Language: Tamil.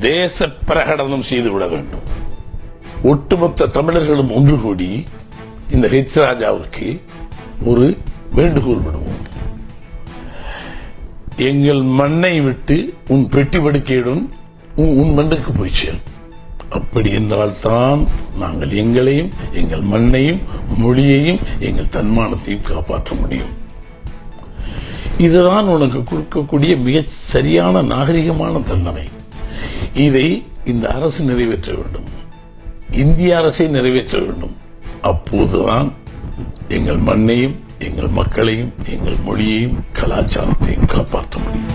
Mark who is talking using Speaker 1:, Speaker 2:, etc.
Speaker 1: தேச பிரகடனம் செய்துவிட வேண்டும் ஒட்டுமொத்த தமிழர்களும் ஒன்று கூடி இந்த ஹெச் ராஜாவுக்கு ஒரு வேண்டுகோள் விடுவோம் எங்கள் மண்ணை விட்டு உன் பெட்டி படுக்கையுடன் உன் உன் மண்ணுக்கு போய் சேரும் அப்படி என்றால் தான் நாங்கள் எங்களையும் எங்கள் மண்ணையும் மொழியையும் எங்கள் தன்மானத்தையும் காப்பாற்ற முடியும் இதுதான் உனக்கு கொடுக்கக்கூடிய மிகச் சரியான நாகரிகமான தண்டனை இதை இந்த அரசு நிறைவேற்ற வேண்டும் இந்திய அரசை நிறைவேற்ற வேண்டும் அப்போதுதான் எங்கள் மண்ணையும் எங்கள் மக்களையும் எங்கள் மொழியையும் கலாச்சாரத்தையும் காப்பாற்ற முடியும்